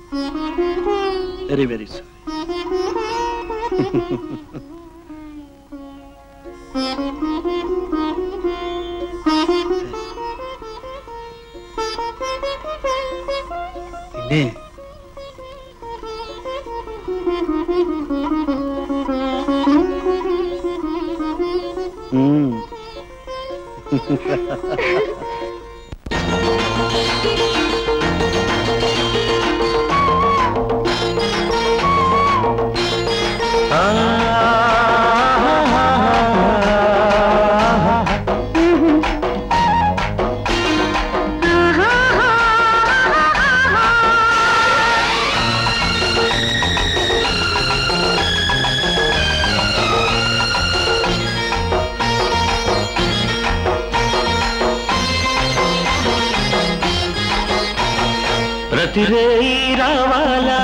Very very sorry తినే మ్మ్. ప్రతిరే రావాలా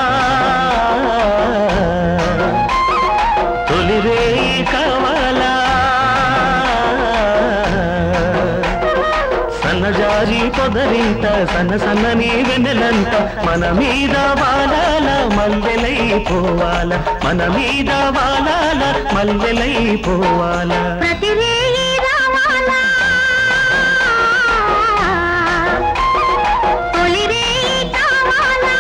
తొలిరే కావాలా సన్నజారి పొదరింత సన్న సన్నని వెన్నెలంత మన మీద వాలాల మల్లెలై పోవాల మన మీద వాలాల మల్లెలై పోవాల ప్రతిరేయి రావాలా తొలిరేయి కావాలా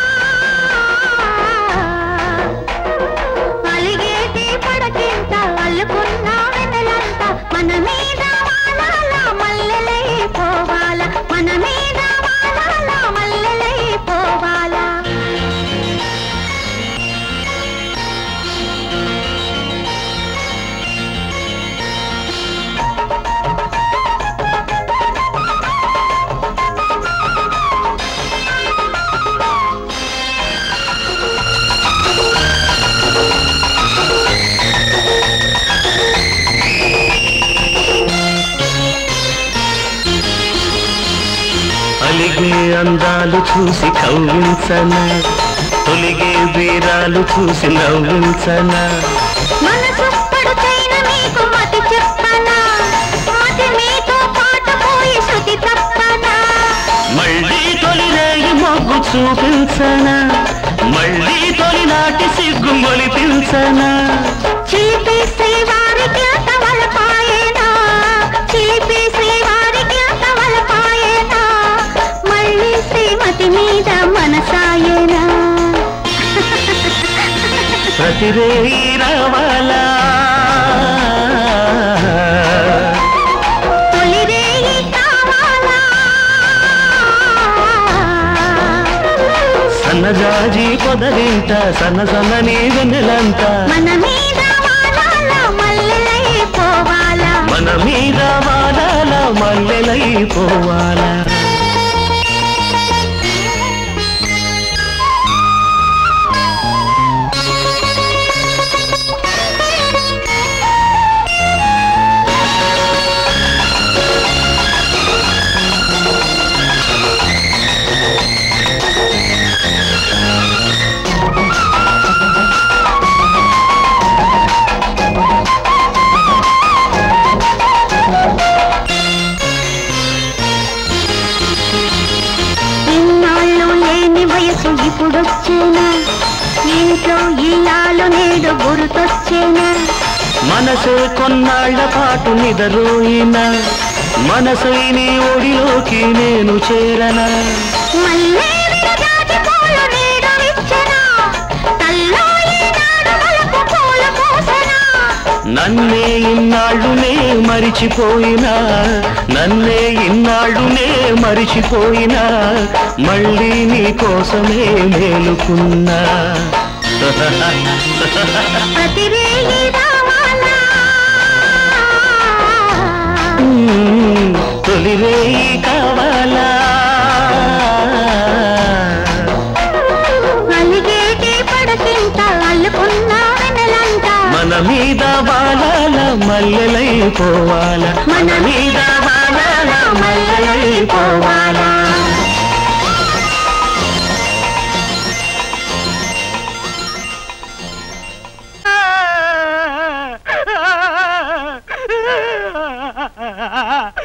అలిగేటి పడకింత అల్లుకున్న వెన్నెలంత మన మీద వాలాల మల్లెలై పోవాలా మన మీద వాలాల మల్లెలై పోవాలా అలిగే అందాలు చూసి కవ్వించన తొలిగే వీరాలు చూసి నవ్వించన మనసు పడుతైన మీకు మతి చెప్పనా మతి మీతో పాట పోయి శృతి తప్పనా మళ్ళీ తొలి రేగి మొగ్గు చూపించన మళ్ళీ తొలినాటి సిగ్గు మొలిపించన చిలిపి శ్రీవారికి అంతవలపాయేనా చిలిపి శ్రీవారికి అంతవలపాయేనా మళ్ళీ శ్రీమతి మీద మనసాయేనా ప్రతిరే రావాలా తొలిరేయి కావాలా సన్నజాజి పొదరింట సన్న సన్నని వెన్నెలంట మన మీద వాలాల మల్లెలై పోవాలా మన మీద వాడాల మల్లెలై పోవాలా ఇన్నాళ్ళు లేని వయసు ఇప్పుడొచ్చేనా ఇంట్లో ఈనాళ్ళు నేడు గుర్తొచ్చేనా మనసే కొన్నాళ్ల పాటు నిదరోయిన మనసై నీ ఒడిలోకి నేను చేరనా మళ్ళీ విరజాజి పూలు నేడు విచ్చెనా తల్లో ఈనాడు వలపు పూలు పూసెనా నన్నే ఇన్నాళ్ళునే మరిచిపోయినా నన్నే ఇన్నాళ్ళునే మరిచిపోయినా మళ్ళీ నీ కోసమే మేలుకున్నా ప్రతిరేయి రావాలా మ్మ్, తొలిరేయి కావాలా అలిగేటి పడకింత అల్లుకున్న వెన్నెలంట మన మీద బాలాల మల్లెలై పోవాల మన మీద బాలాల మల్లెలై పోవాలా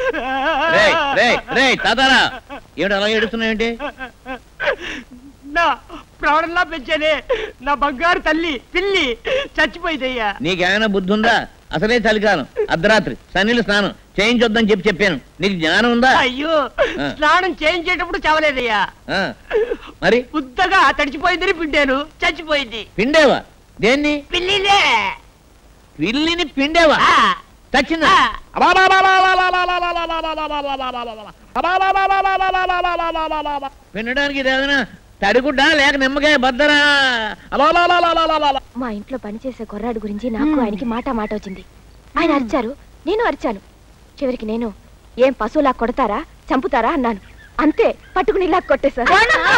రే రే రే తాతారా ఏమిటి అలా ఏడుస్తున్నావేంటి నా ప్రాణంలా పెంచానే నా బంగారు తల్లి పిల్లి చచ్చిపోయిందయ్యా నీకేమైనా బుద్ధి ఉందా అసలే చలికాలం అర్ధరాత్రి సన్నీళ్ళు స్నానం చేయించొద్దని చెప్పి చెప్పాను నీకు జ్ఞానం ఉందా అయ్యో ఆ. స్నానం చేయించేటప్పుడు చవలేదయ్యా ఆ, మరి బుద్ధగా తడిచిపోయిందని పిండాను చచ్చిపోయింది పిండేవా దేన్ని పిల్లిలే పిల్లిని పిండేవా ఆ, చచ్చిందా ఆ. పిండడానికి ఇదేదైనా తడిగుడ్డా లేక నిమ్మకాయ బద్దరా మా ఇంట్లో పనిచేసే కుర్రాడు గురించి నాకు ఆయనకి మాట మాట వచ్చింది ఆయన అరిచారు నేను అరిచాను చివరికి నేను ఏం పశువులా కొడతారా చంపుతారా అన్నాను అంతే పట్టుకుని ఇలా కొట్టేశారు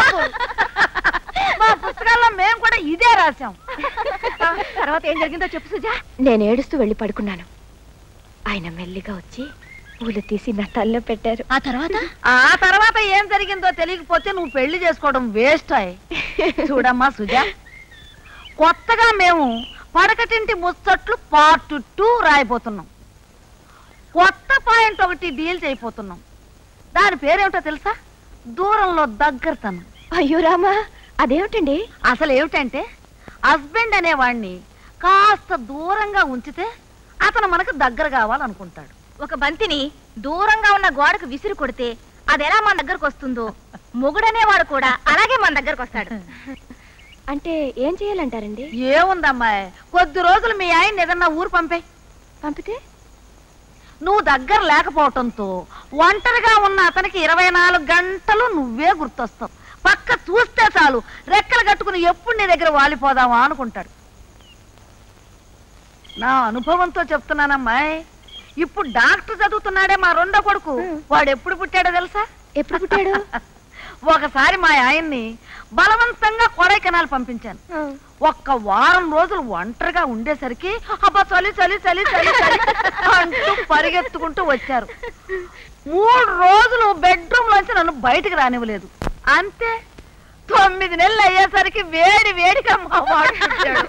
మా పుస్తకాల్లో మేము కూడా ఇదే రాసాం తర్వాత ఏం జరిగిందో చెప్పు సుజా నేను ఏడుస్తూ వెళ్ళి పడుకున్నాను ఆయన మెల్లిగా వచ్చి పూలు తీసి నా తల్లో పెట్టారు ఆ తర్వాత ఆ తర్వాత ఏం జరిగిందో తెలియకపోతే నువ్వు పెళ్లి చేసుకోవడం వేస్ట్ అయ్యి చూడమ్మా సుజా కొత్తగా మేము పడకటింటి ముచ్చట్లు పార్ట్ టూ రాయిపోతున్నాం కొత్త పాయింట్ ఒకటి డీల్ చేయబోతున్నాం దాని పేరేమిటో తెలుసా దూరంలో దగ్గరతనం అయ్యో రామా అదేమిటండి అసలు ఏమిటంటే హస్బెండ్ అనేవాడిని కాస్త దూరంగా ఉంచితే అతను మనకు దగ్గర కావాలనుకుంటాడు ఒక బంతిని దూరంగా ఉన్న గోడకు విసిరి కొడితే అది ఎలా మన దగ్గరకు వస్తుందో మొగుడనేవాడు కూడా అలాగే మన దగ్గరకు వస్తాడు అంటే ఏం చేయాలంటారండి ఏముందమ్మాయి కొద్ది రోజులు మీ ఆయన ఏదన్నా ఊరు పంపే పంపితే నువ్వు దగ్గర లేకపోవటంతో ఒంటరిగా ఉన్న అతనికి ఇరవై నాలుగు గంటలు నువ్వే గుర్తొస్తావు పక్క చూస్తే చాలు రెక్కలు కట్టుకుని ఎప్పుడు నీ దగ్గర వాలిపోదామా అనుకుంటాడు నా అనుభవంతో చెప్తున్నానమ్మాయి ఇప్పుడు డాక్టర్ చదువుతున్నాడే మా రెండో కొడుకు వాడు ఎప్పుడు పుట్టాడో తెలుసా ఎప్పుడు పుట్టాడు ఒకసారి మా ఆయన్ని బలవంతంగా కొడైకెనాల్ పంపించాను ఒక్క వారం రోజులు ఒంటరిగా ఉండేసరికి అబ్బా చలి చలి చలి చలి చలి అంటూ పరిగెత్తుకుంటూ వచ్చారు మూడు రోజులు బెడ్రూమ్ లోంచి నన్ను బయటికి రానివ్వలేదు అంతే తొమ్మిది నెలలు అయ్యేసరికి వేడి వేడిగా మా వాడు పుట్టాడు.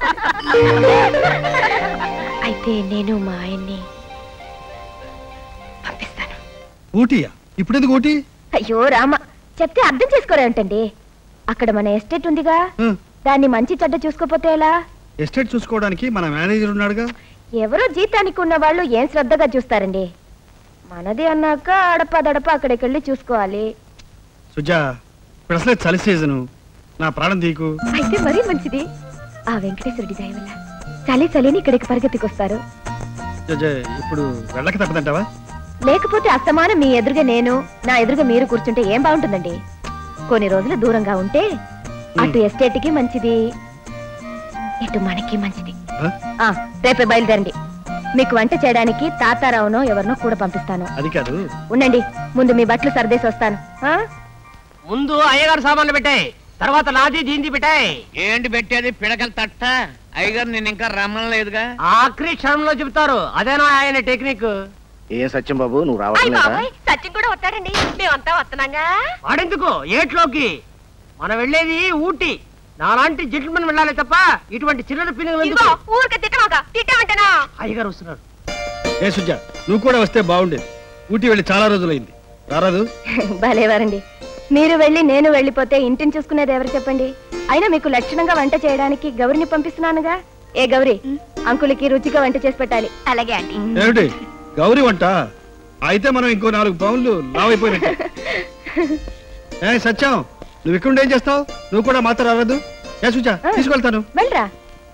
అయితే నేను మా ఆయన్ని పంపిస్తాను ఊటీయా ఇప్పుడెందుకు ఊటీ అయ్యో రామ చెప్తే అర్థం చేసుకోరేంటండి అక్కడ మన ఎస్టేట్ ఉందిగా ఆ, దాన్ని మంచి చెడ్డ చూసుకోపోతే ఎలా ఎస్టేట్ చూసుకోవడానికి మన మేనేజర్ ఉన్నాడుగా ఎవరో జీతానికి ఉన్న వాళ్ళు ఏం శ్రద్ధగా చూస్తారండి మనది అన్నాక అడపదడప అక్కడికెళ్ళి చూసుకోవాలి సుజా ఇప్పుడు అసలే చలి సీజను నా ప్రాణం తీకు అయితే మరీ మంచిది ఆ వెంకటేశ్వరుడి దయ వల్ల చలి చలిని ఇక్కడికి పరిగెత్తుకొస్తారు జజ, ఇప్పుడు వెళ్ళక తప్పదంటావా లేకపోతే అస్తమానం మీ ఎదురుగా నేను నా ఎదురుగా మీరు కూర్చుంటే ఏం బాగుంటుందండి కొన్ని రోజులు దూరంగా ఉంటే అటు ఎస్టేట్ కి మంచిది ఇటు మనకి మంచిది ఆ? ఆ రేపే బయలుదేరండి మీకు వంట చేయడానికి తాతారావునో ఎవరినో కూడా పంపిస్తాను అది కాదు ఉండండి ముందు మీ బట్టలు సర్దేసి వస్తాను ఆ? ముందు అయ్యగారు సామాన్లు పెట్టాయి తర్వాత నాది దీంది పెట్టాయి ఏంటి పెట్టేది పిడకల తట్ట అయ్యగారు నేను ఇంకా రమ్మలేదుగా ఆఖరి క్షణంలో చెబుతారు అదేనా ఆయన టెక్నిక్ ఏ సత్యం బాబు నువ్వు రావట్లేదా సచిన్ కూడా వస్తాడండి మేమంతా వస్తున్నాగా వాడెందుకు ఏట్లోకి మనం వెళ్ళేది ఊటీ నాలాంటి జెంట్మెన్ వెళ్ళాలి తప్ప ఇటువంటి చిల్లర పిల్లలు ఎందుకు ఊరికే తిట్టమాక తిట్టమంటనా అయ్యగారు వస్తున్నారు ఏ సుజా నువ్వు కూడా వస్తే బాగుండేది ఊటీ వెళ్ళి చాలా రోజులైంది రారాదు భలేవారండి మీరు వెళ్ళి నేను వెళ్ళిపోతే ఇంటిని చూసుకునేది ఎవరు చెప్పండి అయినా మీకు లక్షణంగా వంట చేయడానికి గౌరిని పంపిస్తున్నానుగా ఏ గౌరి అంకులకి రుచిగా వంట చేసి పెట్టాలి అలాగే ఆంటీ ఏమిటి గౌరీ వంట అయితే మనం ఇంకో నాలుగు పౌన్లు లావైపోయినట్టు ఏ సత్యం నువ్వు ఇక్కడ ఉండి ఏం చేస్తావు నువ్వు కూడా మాత్రం రావద్దు ఏ సుజా తీసుకెళ్తాను వెళ్ళరా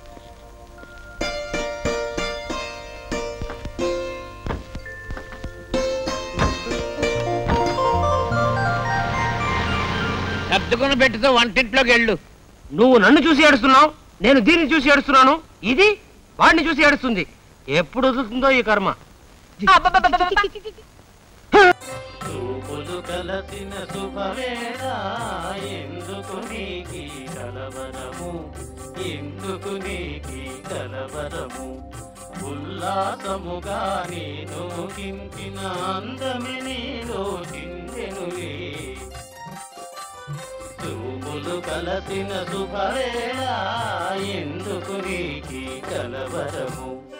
సర్దుకుని పెట్టుతో వంటింట్లోకి వెళ్ళు నువ్వు నన్ను చూసి ఏడుస్తున్నావు నేను దీన్ని చూసి ఏడుస్తున్నాను ఇది వాడిని చూసి ఏడుస్తుంది ఎప్పుడు వదులుతుందో ఈ కర్మ చూపులు కలసిన శుభవేళ ఎందుకు నీకి కలవరము ఎందుకు నీకి కలవరము ఉల్లాసముగా నేను కించిన అందమి నీలో చిందెనులే చూపులు కలసిన శుభవేళ ఎందుకు నీకి కలవరము